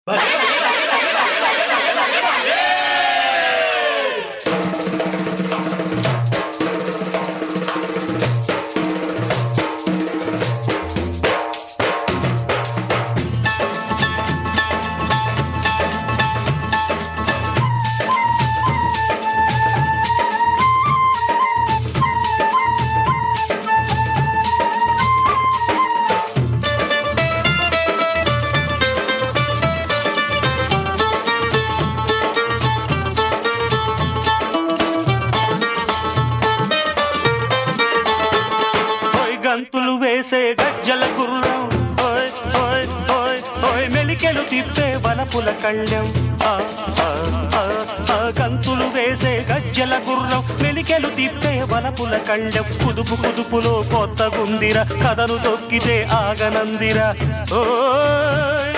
ఓయ్ గంతులు వేసే గజ్జల గుర్రం ఓయ్ ఓయ్ ఓయ్ ఓయ్ మెలికెలు తిప్పే వలపుల కళ్ళెం ఆ, ఆ, ఆ, ఆ, గంతులు వేసే గజ్జల గుర్రం మెలికెలు తిప్పే వలపుల కళ్ళెం కుదుపు కుదుపులో కొత్త గుందిర కథను తొక్కితే ఆగనందిర ఓయ్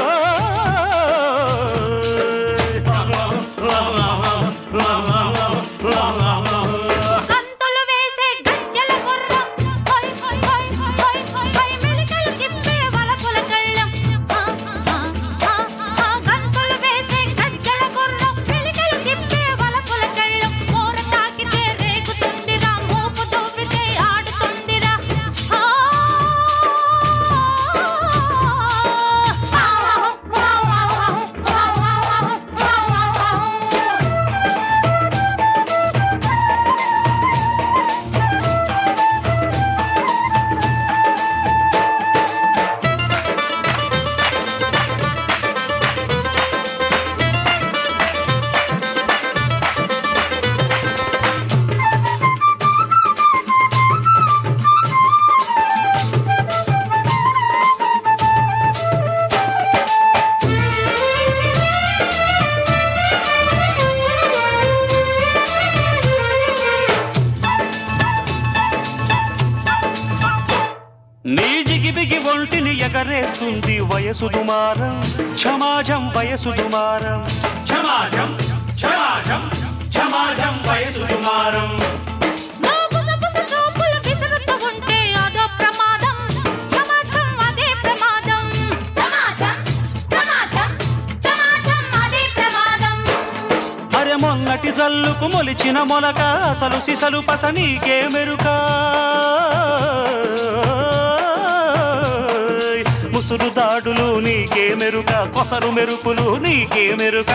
గంతులు వేసే గజ్జల గుర్రం హై హై హై హై హై హై మెలికలు తిప్పే వలపుల కళ్ళం ఆ, ఆ, ఆ, ఆ, గంతులు వేసే గజ్జల గుర్రం మెలికలు తిప్పే వలపుల కళ్ళం మోర తాకితే రేగుతుందిరా మోపు దూపితే ఆడుతుందిరా ఆ, నీ జిగిబిగి ఒంటిని ఎగరేస్తుంది వయసు దుమారం క్షమాజం వయసు దుమారం క్షమాజం క్షమాజం క్షమాజం వయసు దుమారం నా బుసబుస చూపులు విసురుతూ ఉంటే అదో ప్రమాదం క్షమాచం అదే ప్రమాదం క్షమాచం క్షమాచం క్షమాచం అదే ప్రమాదం అరె మొన్నటి జల్లుకు మొలిచిన మొలక అసలు సిసలు పస నీకే మెరుక ముసురు దాడులు నీకే మెరుక కొసరు మెరుపులు నీకే మెరుక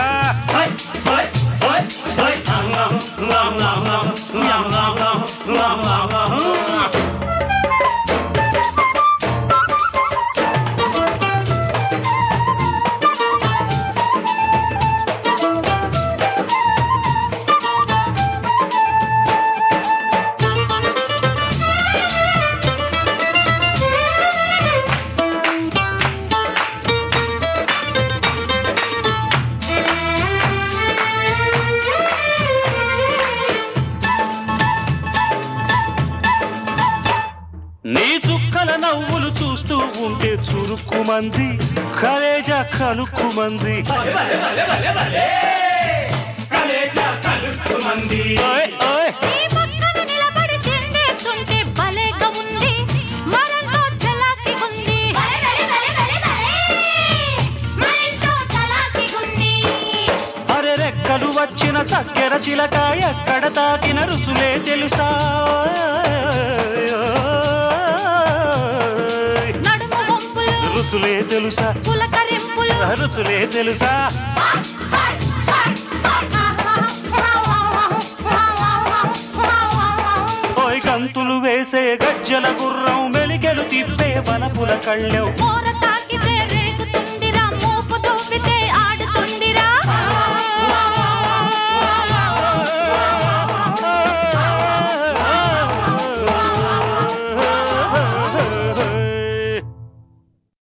నీ చుక్కల నవ్వులు చూస్తూ ఉంటే చురుక్కుమంది కలేజ కలుక్కుమంది ఓయ్, ఓయ్. నీ పక్కన నిలబడి తిండేస్తుంటే భలేగా ఉంది మరంతో చలాకి ఉంది మరింతో చలాకి ఉంది అరె రెక్కలు వచ్చిన చక్కెర చిలక ఎక్కడ తాకిన రుసులే తెలుసా నడుము వంపులు రుసులే తెలుసా పులకరింపులు రుసులే తెలుసా ఓయ్ గంతులు వేసే గజ్జల గుర్రం మెలికెలు తిప్పే వలపుల కళ్ళెం మోర